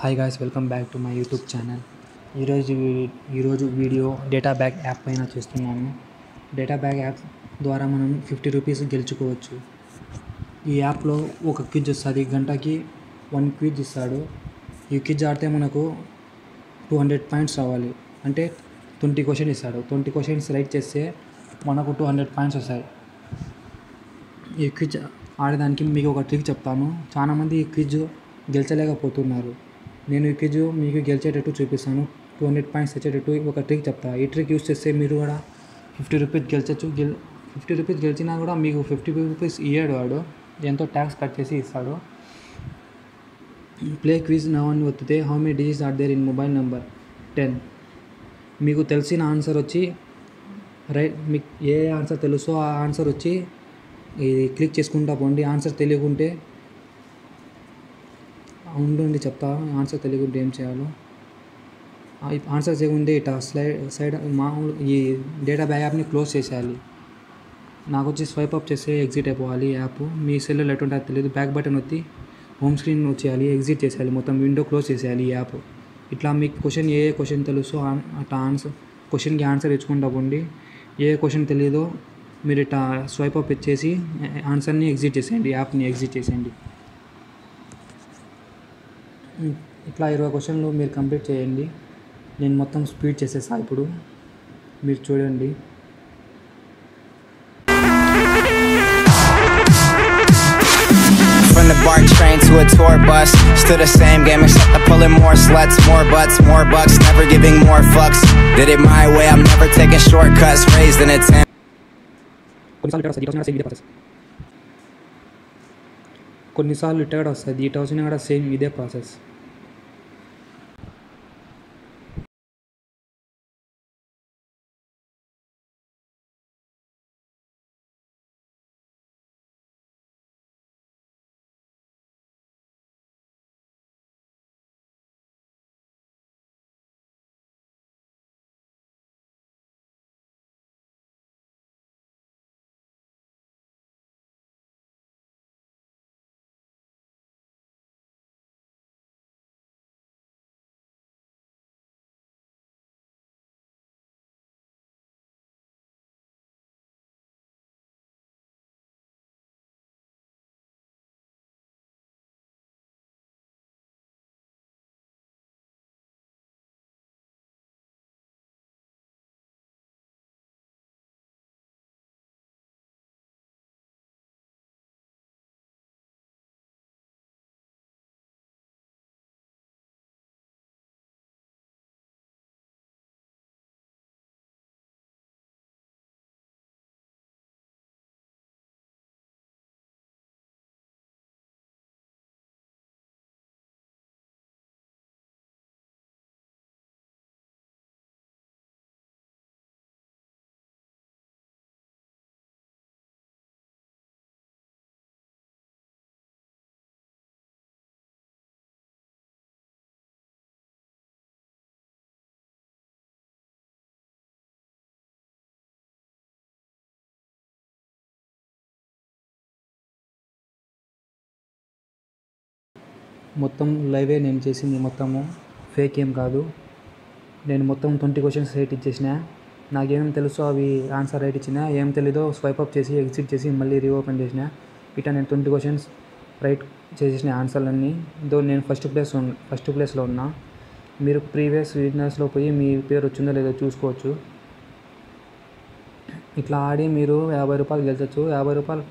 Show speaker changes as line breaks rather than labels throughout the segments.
hi guys welcome back to my YouTube channel ఈరోజు వీ- ఈరోజు వీడియో డేటా బ్యాగ్ యాప్ పైన చేస్తున్నాను డేటా బ్యాగ్ యాప్ ద్వారా మనం ఫిఫ్టీ రూపీస్ గెలుచుకోవచ్చు ఈ యాప్లో ఒక క్విజ్ వస్తుంది గంటకి వన్ క్విజ్ ఇస్తాడు ఈ క్విజ్ ఆడితే మనకు టూ హండ్రెడ్ పాయింట్స్ రావాలి అంటే ట్వంటీ క్వశ్చన్ ఇస్తాడు ట్వంటీ క్వశ్చన్స్ రైట్ చేస్తే మనకు టూ హండ్రెడ్ పాయింట్స్ వస్తాయి ఈ క్విజ్ ఆడడానికి మీకు ఒక ట్రిక్ చెప్తాను చాలామంది ఈ క్విజ్ గెలిచలేకపోతున్నారు నేను ఈ క్విజ్ మీకు గెలిచేటట్టు చూపిస్తాను టూ హండ్రెడ్ పాయింట్స్ వచ్చేటట్టు ఒక ట్రిక్ చెప్తా ఈ ట్రిక్ యూస్ చేస్తే మీరు కూడా ఫిఫ్టీ రూపీస్ గెలిచచ్చు గెల్ ఫిఫ్టీ రూపీస్ గెలిచినా కూడా మీకు ఫిఫ్టీ రూపీస్ ఇయ్యాడు వాడు ఎంతో ట్యాక్స్ కట్ చేసి ఇస్తాడు ప్లే క్విజ్ నవ్ అని వత్తితే how many digits are there in mobile number ten మీకు తెలిసిన ఆన్సర్ వచ్చి రైట్ మీకు ఏ ఆన్సర్ తెలుసో ఆ ఆన్సర్ వచ్చి ఇది క్లిక్ చేసుకుంటా పోండి ఆన్సర్ తెలియకుంటే ఉండండి చెప్తా ఆన్సర్ తెలియకుంటే ఏం చేయాలో ఆ, ఈ ఆన్సర్ చేయకుంటే ఇట్లా స్లైడ్ సైడ్ మామూలు ఈ డేటా బ్యాగ్ యాప్ని క్లోజ్ చేసేయాలి నాకు వచ్చి స్వైప్ అప్ చేస్తే ఎగ్జిట్ అయిపోవాలి యాప్ మీ సెల్లో ఎటుంటే తెలియదు బ్యాక్ బటన్ వచ్చి హోమ్ స్క్రీన్ వచ్చేయాలి ఎగ్జిట్ చేసేయాలి మొత్తం విండో క్లోజ్ చేసేయాలి ఈ యాప్ ఇట్లా మీకు క్వశ్చన్ ఏ ఏ క్వశ్చన్ తెలుసో ఆ- అట్లా ఆన్సర్ క్వశ్చన్కి ఆన్సర్ ఇచ్చుకుంటా పోండి ఏ క్వశ్చన్ తెలియదో మీరు ఇట్లా స్వైప్ అప్ ఇచ్చేసి ఆన్సర్ని ఎగ్జిట్ చేసేయండి యాప్ని ఎగ్జిట్ చేసేయండి ఇట్లా ఇరవై క్వశ్చన్లు మీరు కంప్లీట్ చేయండి నేను మొత్తం స్పీడ్ చేసేసా ఇప్పుడు మీరు చూడండి
From the BART train to a tour bus Still the same game except I'm pulling more sluts More butts, more bucks, never giving more fucks Did it my way, I'm never taking shortcuts Raised in a tent
కొన్నిసార్లు ఇట్లా కూడా వస్తుంది ఈ town కూడా same ఇదే process మొత్తం లైవే నేను చేసింది మొత్తము ఫేక్ ఏం కాదు నేను మొత్తం ట్వంటీ క్వశ్చన్స్ రైట్ ఇచ్చేసిన నాకేమేం తెలుసో అవి ఆన్సర్ రైట్ ఇచ్చిన ఏం తెలీదో స్వైప్ అప్ చేసి ఎగ్జిట్ చేసి మళ్ళీ రీఓపెన్ చేసిన ఇట్లా నేను ట్వంటీ క్వశ్చన్స్ రైట్ చేసేసిన ఆన్సర్లన్నీ దో నేను ఫస్ట్ ప్లేస్ ఫస్ట్ ప్లేస్లో ఉన్నా మీరు ప్రీవియస్ విన్నర్స్లో పోయి మీ పేరు వచ్చిందో లేదో చూసుకోవచ్చు ఇట్లా ఆడి మీరు యాభై రూపాయలు గెలిచచ్చు యాభై రూపాయలు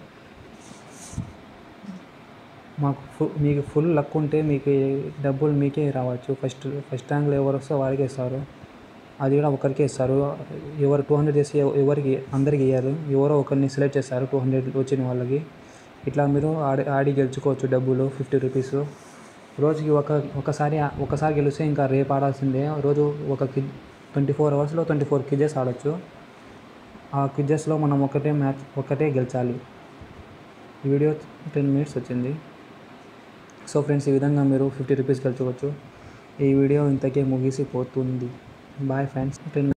మాకు ఫు మీకు ఫుల్ లక్ ఉంటే మీకు ఈ డబ్బులు మీకే రావచ్చు ఫస్ట్ ఫస్ట్ ర్యాంక్లో ఎవరు వస్తే వారికే ఇస్తారు అది కూడా ఒకరికే ఇస్తారు ఎవరు టూ హండ్రెడ్ చేసి ఎవ- ఎవరికి అందరికి ఇయ్యారు ఎవరో ఒకరిని సెలెక్ట్ చేస్తారు టూ హండ్రెడ్ వచ్చిన వాళ్ళకి ఇట్లా మీరు ఆడి ఆడి గెలుచుకోవచ్చు డబ్బులు ఫిఫ్టీ రూపీస్ రోజుకి ఒక ఒకసారి ఒకసారి గెలిస్తే ఇంకా రేపు ఆడాల్సిందే రోజు ఒక కి ట్వంటీ ఫోర్ అవర్స్లో ట్వంటీ ఫోర్ కిజెస్ ఆడొచ్చు ఆ క్విజెస్లో మనం ఒకటే మ్యాచ్ ఒకటే గెలిచాలి ఈ వీడియో టెన్ మినిట్స్ వచ్చింది సో ఫ్రెండ్స్ ఈ విధంగా మీరు ఫిఫ్టీ రూపీస్ గెలుచుకోవచ్చు ఈ వీడియో ఇంతకే ముగిసిపోతుంది బాయ్ ఫ్రెండ్స్ టెన్